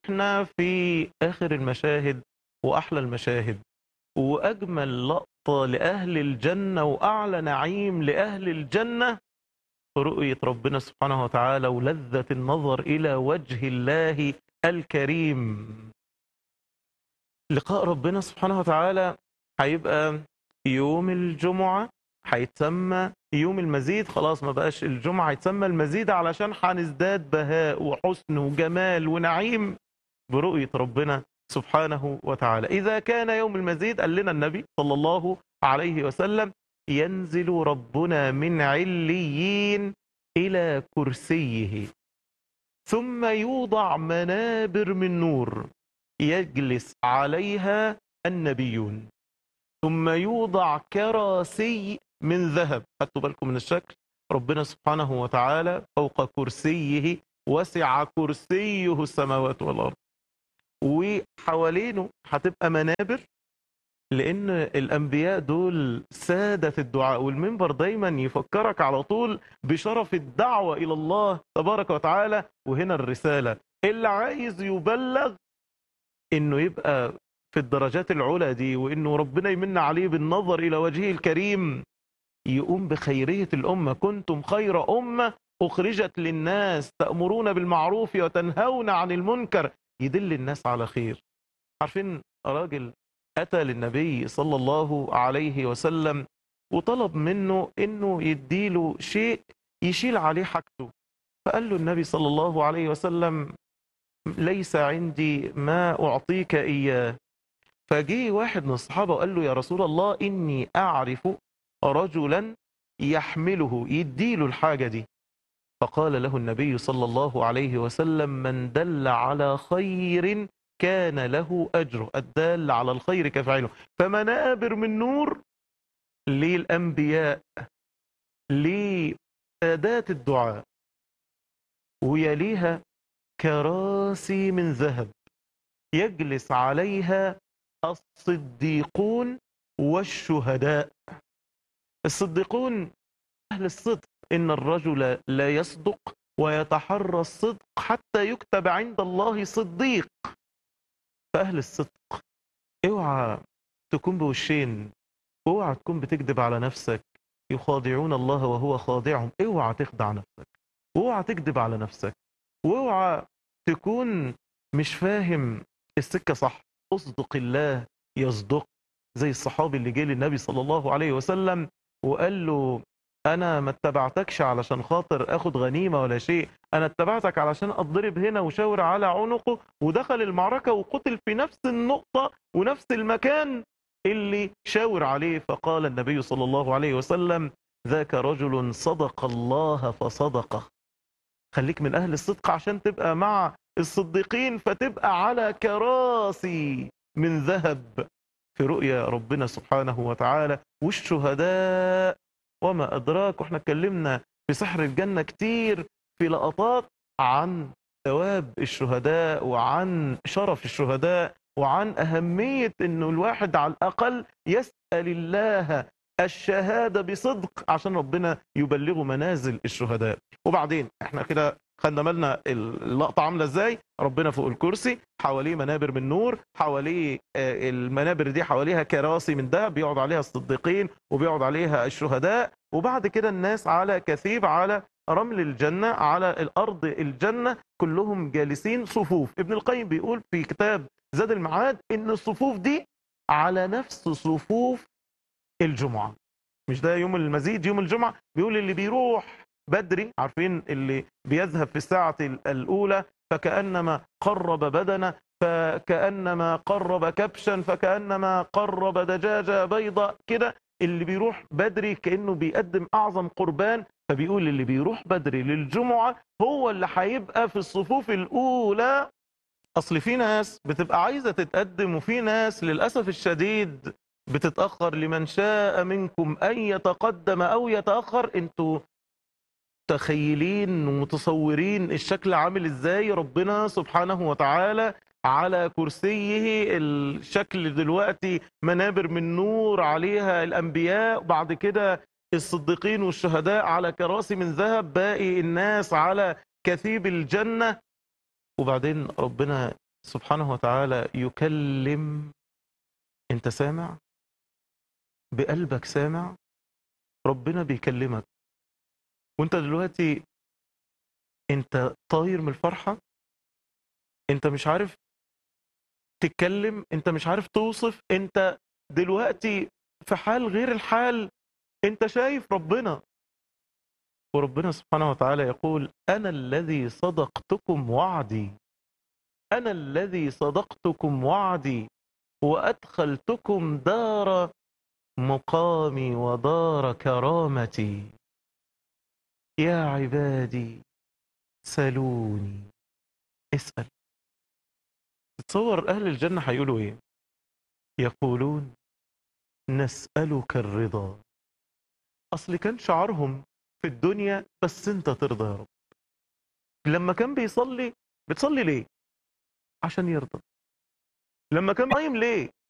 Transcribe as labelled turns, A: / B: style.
A: احنا في آخر المشاهد وأحلى المشاهد وأجمل لقطة لأهل الجنة وأعلى نعيم لأهل الجنة رؤية ربنا سبحانه وتعالى ولذة النظر إلى وجه الله الكريم لقاء ربنا سبحانه وتعالى هيبقى يوم الجمعة هيتسمى يوم المزيد خلاص ما بقاش الجمعة هيتسمى المزيد علشان هنزداد بهاء وحسن وجمال ونعيم برؤية ربنا سبحانه وتعالى إذا كان يوم المزيد قال لنا النبي صلى الله عليه وسلم ينزل ربنا من عليين إلى كرسيه ثم يوضع منابر من نور يجلس عليها النبيون ثم يوضع كراسي من ذهب خدتوا بالكم من الشكل ربنا سبحانه وتعالى فوق كرسيه وسع كرسيه السماوات والأرض وحوالينه هتبقى منابر لأن الأنبياء دول سادة الدعاء والمنبر دايما يفكرك على طول بشرف الدعوة إلى الله تبارك وتعالى وهنا الرسالة اللي عايز يبلغ إنه يبقى في الدرجات العلى دي وإنه ربنا يمن عليه بالنظر إلى وجهه الكريم يقوم بخيرية الأمة كنتم خير أمة أخرجت للناس تأمرون بالمعروف وتنهون عن المنكر يدل الناس على خير عارفين راجل أتى للنبي صلى الله عليه وسلم وطلب منه إنه يديله شيء يشيل عليه حاجته فقال له النبي صلى الله عليه وسلم ليس عندي ما أعطيك إياه فجي واحد من الصحابة وقال له يا رسول الله إني أعرف رجلا يحمله يديله الحاجة دي فقال له النبي صلى الله عليه وسلم من دل على خير كان له أجر الدال على الخير كفاعله فمنابر من نور للأنبياء لسادات الدعاء ويليها كراسي من ذهب يجلس عليها الصديقون والشهداء الصديقون أهل الصدق إن الرجل لا يصدق ويتحرى الصدق حتى يكتب عند الله صديق فأهل الصدق اوعى تكون بوشين اوعى تكون بتكذب على نفسك يخادعون الله وهو خادعهم اوعى تخدع نفسك اوعى تكذب على نفسك واوعى تكون مش فاهم السكة صح اصدق الله يصدق زي الصحابي اللي جه للنبي صلى الله عليه وسلم وقال له انا ما اتبعتكش علشان خاطر اخد غنيمة ولا شيء انا اتبعتك علشان اضرب هنا وشاور على عنقه ودخل المعركة وقتل في نفس النقطة ونفس المكان اللي شاور عليه فقال النبي صلى الله عليه وسلم ذاك رجل صدق الله فصدقه خليك من اهل الصدق عشان تبقى مع الصديقين فتبقى على كراسي من ذهب في رؤيا ربنا سبحانه وتعالى والشهداء وما أدراك واحنا اتكلمنا في سحر الجنة كتير في لقطات عن ثواب الشهداء وعن شرف الشهداء وعن أهمية أنه الواحد على الأقل يسأل الله الشهادة بصدق عشان ربنا يبلغه منازل الشهداء وبعدين احنا كده خدنا بالنا اللقطة عاملة ازاي ربنا فوق الكرسي حواليه منابر من نور حواليه المنابر دي حواليها كراسي من ذهب بيقعد عليها الصديقين وبيقعد عليها الشهداء وبعد كده الناس على كثيب على رمل الجنة على الأرض الجنة كلهم جالسين صفوف ابن القيم بيقول في كتاب زاد المعاد ان الصفوف دي على نفس صفوف الجمعة مش ده يوم المزيد يوم الجمعة بيقول اللي بيروح بدري عارفين اللي بيذهب في الساعة الأولى فكأنما قرب بدنه فكأنما قرب كبشا فكأنما قرب دجاجة بيضة كده اللي بيروح بدري كأنه بيقدم أعظم قربان فبيقول اللي بيروح بدري للجمعة هو اللي هيبقى في الصفوف الأولى أصل في ناس بتبقى عايزة تتقدم وفي ناس للأسف الشديد بتتأخر لمن شاء منكم أن يتقدم أو يتأخر انتوا متخيلين ومتصورين الشكل عامل ازاي ربنا سبحانه وتعالى على كرسيه الشكل دلوقتي منابر من نور عليها الأنبياء بعد كده الصديقين والشهداء على كراسي من ذهب باقي الناس على كثيب الجنة وبعدين ربنا سبحانه وتعالى يكلم انت سامع بقلبك سامع ربنا بيكلمك وانت دلوقتي انت طاير من الفرحة انت مش عارف تتكلم انت مش عارف توصف انت دلوقتي في حال غير الحال انت شايف ربنا وربنا سبحانه وتعالى يقول انا الذي صدقتكم وعدي انا الذي صدقتكم وعدي وادخلتكم دار مقامي ودار كرامتي يا عبادي سلوني اسأل تصور أهل الجنة هيقولوا إيه يقولون نسألك الرضا أصل كان شعارهم في الدنيا بس أنت ترضى يا رب لما كان بيصلي بتصلي ليه عشان يرضى لما كان قايم ليه